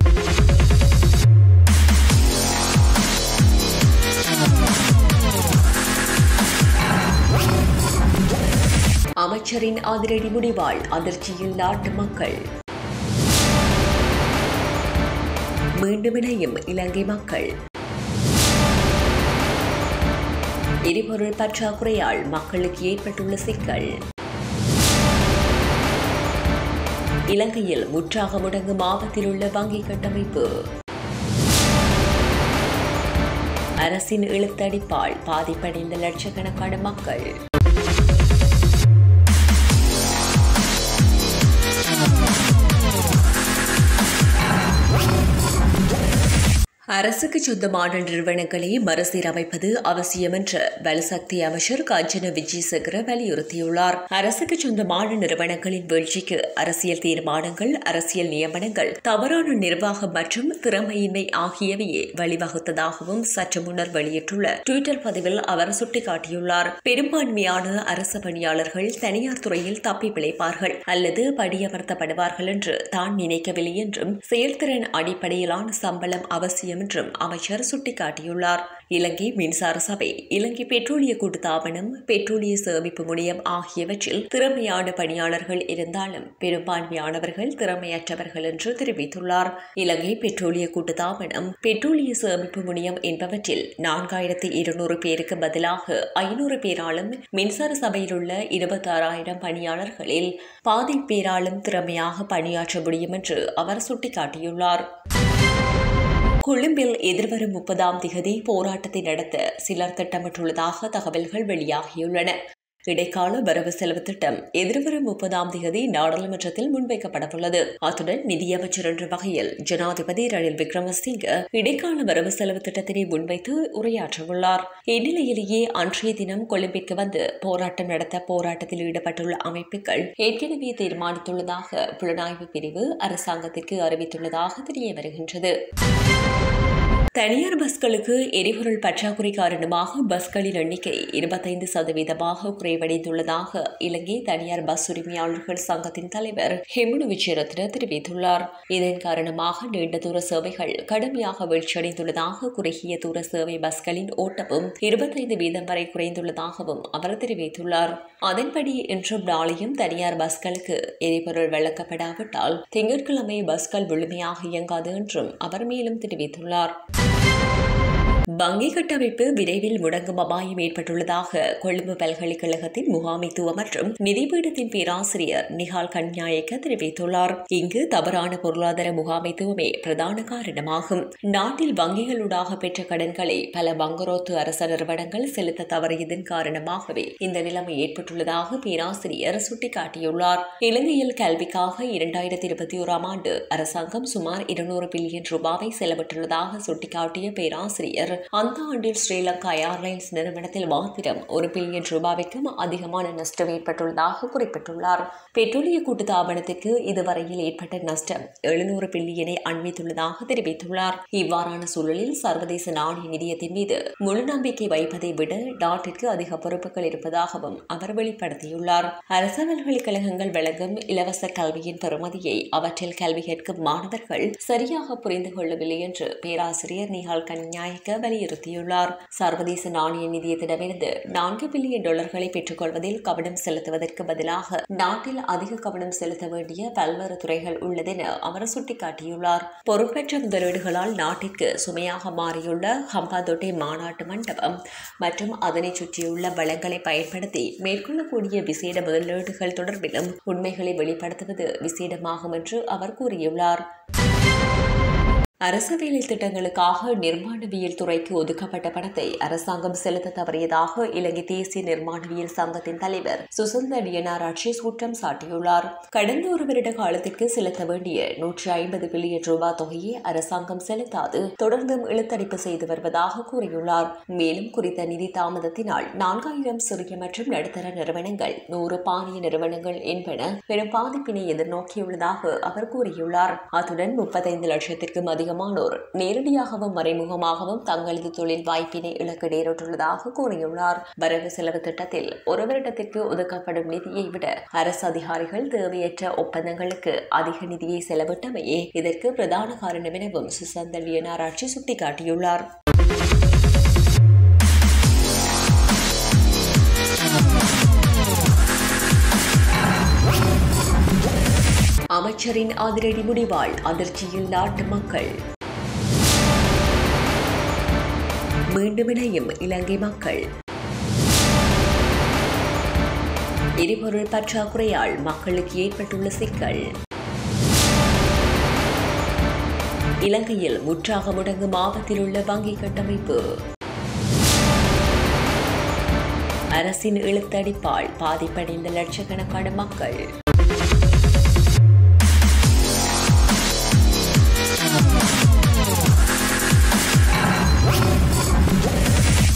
அமைச்சரின் அதிரடி முடிவால் அதிர்ச்சியில் நாட்டு மக்கள் மீண்டும் இணையும் இலங்கை மக்கள் எரிபொருள் பற்றாக்குறையால் மக்களுக்கு ஏற்பட்டுள்ள சிக்கல் இலங்கையில் முற்றாக முடங்கும் ஆபத்தில் உள்ள வங்கி கட்டமைப்பு அரசின் இழுத்தடிப்பால் பாதிப்படைந்த லட்சக்கணக்கான மக்கள் அரசுக்கு சொந்தமான நிறுவனங்களை மறுசீரமைப்பது அவசியம் என்று வலுசக்தி அமைச்சர் காஞ்சன விஜயசேகர வலியுறுத்தியுள்ளார் அரசுக்கு சொந்தமான நிறுவனங்களின் வீழ்ச்சிக்கு அரசியல் தீர்மானங்கள் அரசியல் நியமனங்கள் தவறான நிர்வாகம் மற்றும் திறமையின்மை ஆகியவையே வழிவகுத்ததாகவும் சற்று முன்னர் வெளியிட்டுள்ள டுவிட்டர் பதிவில் அவர் சுட்டிக்காட்டியுள்ளார் பெரும்பான்மையான அரசு பணியாளர்கள் தனியார் துறையில் தப்பி பிழைப்பார்கள் அல்லது படியமர்த்தப்படுவார்கள் என்று தான் நினைக்கவில்லை என்றும் செயல்திறன் அடிப்படையிலான சம்பளம் அவசியம் என்றும் அமைச்சர் சுட்டிக்காட்டியுள்ளார் இலங்கை மின்சார சபை இலங்கை பெட்ரோலிய கூட்டுத்தாபனம் பெட்ரோலிய சேமிப்பு முனையம் ஆகியவற்றில் திறமையான பணியாளர்கள் இருந்தாலும் பெரும்பான்மையானவர்கள் திறமையற்றவர்கள் என்று தெரிவித்துள்ளார் இலங்கை பெட்ரோலிய கூட்டுத்தாபனம் பெட்ரோலிய சேமிப்பு முனையம் என்பவற்றில் நான்காயிரத்தி இருநூறு பேருக்கு பதிலாக ஐநூறு பேராலும் மின்சார சபையில் உள்ள இருபத்தாறாயிரம் பணியாளர்களில் பாதி பேராலும் திறமையாக பணியாற்ற முடியும் என்று அவர் சுட்டிக்காட்டியுள்ளார் கொழும்பில் எதிர்வரும் முப்பதாம் திகதி போராட்டத்தை நடத்த சிலர் திட்டமிட்டுள்ளதாக தகவல்கள் வெளியாகியுள்ளன இடைக்கால வரவு செலவு திட்டம் எதிர்வரும் முப்பதாம் தேதி நாடாளுமன்றத்தில் முன்வைக்கப்படவுள்ளது அத்துடன் நிதியமைச்சர் என்ற வகையில் ஜனாதிபதி ரணில் விக்ரமசிங்க இடைக்கால வரவு செலவு திட்டத்தினை முன்வைத்து உரையாற்றவுள்ளார் இந்நிலையிலேயே அன்றைய தினம் கொழும்பிற்கு வந்து போராட்டம் நடத்த போராட்டத்தில் ஈடுபட்டுள்ள அமைப்புகள் ஏற்கனவே தீர்மானித்துள்ளதாக புலனாய்வு பிரிவு அரசாங்கத்திற்கு அறிவித்துள்ளதாக தெரிய வருகின்றது தனியார் பஸ்களுக்கு எரிபொருள் பற்றாக்குறை காரணமாக பஸ்களின் எண்ணிக்கை இருபத்தைந்து சதவீதமாக குறைவடைந்துள்ளதாக இலங்கை தனியார் பஸ் உரிமையாளர்கள் சங்கத்தின் தலைவர் ஹெமுனு விஜயரத்ன தெரிவித்துள்ளார் இதன் காரணமாக நீண்ட தூர சேவைகள் கடுமையாக வீழ்ச்சியடைந்துள்ளதாக குறுகிய தூர சேவை பஸ்களின் ஓட்டமும் இருபத்தைந்து வீதம் வரை குறைந்துள்ளதாகவும் அவர் தெரிவித்துள்ளார் அதன்படி இன்றும் நாளையும் தனியார் பஸ்களுக்கு எரிபொருள் வழங்கப்படாவிட்டால் திங்கட்கிழமை பஸ்கள் முழுமையாக இயங்காது என்றும் அவர் மேலும் தெரிவித்துள்ளார் வங்கி கட்டமைப்பு விரைவில் முடங்கும் அபாயம் ஏற்பட்டுள்ளதாக கொழும்பு பல்கலைக்கழகத்தின் முகாமைத்துவ மற்றும் நிதிபீடத்தின் பேராசிரியர் நிஹால் கன்யாயக்க தெரிவித்துள்ளார் இங்கு தவறான பொருளாதார முகாமைத்துவமே பிரதான காரணமாகும் நாட்டில் வங்கிகளூடாக பெற்ற கடன்களை பல பங்கரோத்து அரச நிறுவனங்கள் செலுத்த தவறியதன் காரணமாகவே இந்த நிலைமை ஏற்பட்டுள்ளதாக பேராசிரியர் சுட்டிக்காட்டியுள்ளார் இலங்கையில் கல்விக்காக இரண்டாயிரத்தி இருபத்தி ஓராம் ஆண்டு அரசாங்கம் சுமார் இருநூறு பில்லியன் ரூபாவை செலவிட்டுள்ளதாக சுட்டிக்காட்டிய பேராசிரியர் அந்த ஆண்டில் ஸ்ரீலங்கா ஏர்லைன்ஸ் நிறுவனத்தில் மாத்திரம் ஒரு பில்லியன் ரூபாய்க்கும் அதிகமான நஷ்டம் ஏற்பட்டுள்ளதாக குறிப்பிட்டுள்ளார் பெட்ரோலிய கூட்டுத்தாபனத்திற்கு இதுவரையில் ஏற்பட்ட நஷ்டம் எழுநூறு பில்லியனை அண்மித்துள்ளதாக தெரிவித்துள்ளார் இவ்வாறான சூழலில் சர்வதேச நாணய நிதியத்தின் மீது முழு நம்பிக்கை வைப்பதை விட நாட்டிற்கு அதிக பொறுப்புகள் இருப்பதாகவும் அவர் வெளிப்படுத்தியுள்ளார் அரசு பல்கலைக்கழகங்கள் வழங்கும் இலவச கல்வியின் பெறுமதியை அவற்றில் கல்வி கேட்கும் மாணவர்கள் சரியாக புரிந்து கொள்ளவில்லை என்று பேராசிரியர் நிஹால் கன்யாயக்க வலியுறுத்தியுள்ளார் சர்வதேச நாணய நிதியத்திடமிருந்து நான்கு பில்லியன் டாலர்களை பெற்றுக்கொள்வதில் கவனம் செலுத்துவதற்கு பதிலாக நாட்டில் அதிக கவனம் செலுத்த வேண்டிய பல்வேறு துறைகள் உள்ளதென அவர் சுட்டிக்காட்டியுள்ளார் பொறுப்பற்ற முதலீடுகளால் நாட்டிற்கு சுமையாக மாறியுள்ள ஹம்பாதோட்டை மாநாட்டு மண்டபம் மற்றும் அதனை சுற்றியுள்ள வளங்களை பயன்படுத்தி மேற்கொள்ளக்கூடிய விசேட முதலீடுகள் தொடர்பிலும் உண்மைகளை வெளிப்படுத்துவது விசேடமாகும் என்று அவர் கூறியுள்ளார் அரசு வேலை திட்டங்களுக்காக நிர்மாணவியல் துறைக்கு ஒதுக்கப்பட்ட பணத்தை அரசாங்கம் செலுத்த தவறியதாக இலங்கை தேசிய நிர்மாணவியல் சங்கத்தின் தலைவர் சுசந்த டியனாராட்சி குற்றம் சாட்டியுள்ளார் கடந்த ஒரு வருட காலத்திற்கு செலுத்த வேண்டிய நூற்றி ஐம்பது பில்லியன் ரூபாய் தொகையை அரசாங்கம் செலுத்தாது தொடர்ந்தும் இழுத்தடிப்பு செய்து வருவதாக கூறியுள்ளார் மேலும் குறித்த நிதி தாமதத்தினால் நான்காயிரம் சிறிய மற்றும் நடுத்தர நிறுவனங்கள் நூறு பாரிய நிறுவனங்கள் என்பன பெரும் பாதிப்பினை எதிர்நோக்கியுள்ளதாக அவர் கூறியுள்ளார் அத்துடன் முப்பத்தைந்து லட்சத்திற்கும் அதிக அதிகமானோர் நேரடியாகவும் மறைமுகமாகவும் தங்களது தொழில் வாய்ப்பினை இழக்க நேரிட்டுள்ளதாக கூறியுள்ளார் வரவு செலவு திட்டத்தில் ஒரு வருடத்திற்கு ஒதுக்கப்படும் நிதியை விட அரசு அதிகாரிகள் தேவையற்ற ஒப்பந்தங்களுக்கு அதிக நிதியை செலவிட்டமையே இதற்கு பிரதான காரணம் எனவும் சுசந்த லியனாராட்சி சுட்டிக்காட்டியுள்ளார் அமைச்சரின் அதிரடி முடிவால் அதிர்ச்சியில் நாட்டு மக்கள் மீண்டும் இணையும் இலங்கை மக்கள் எரிபொருள் பற்றாக்குறையால் மக்களுக்கு ஏற்பட்டுள்ள சிக்கல் இலங்கையில் முற்றாக முடங்கும் ஆபத்தில் உள்ள வங்கி கட்டமைப்பு அரசின் இழுத்தடிப்பால் பாதிப்படைந்த லட்சக்கணக்கான மக்கள்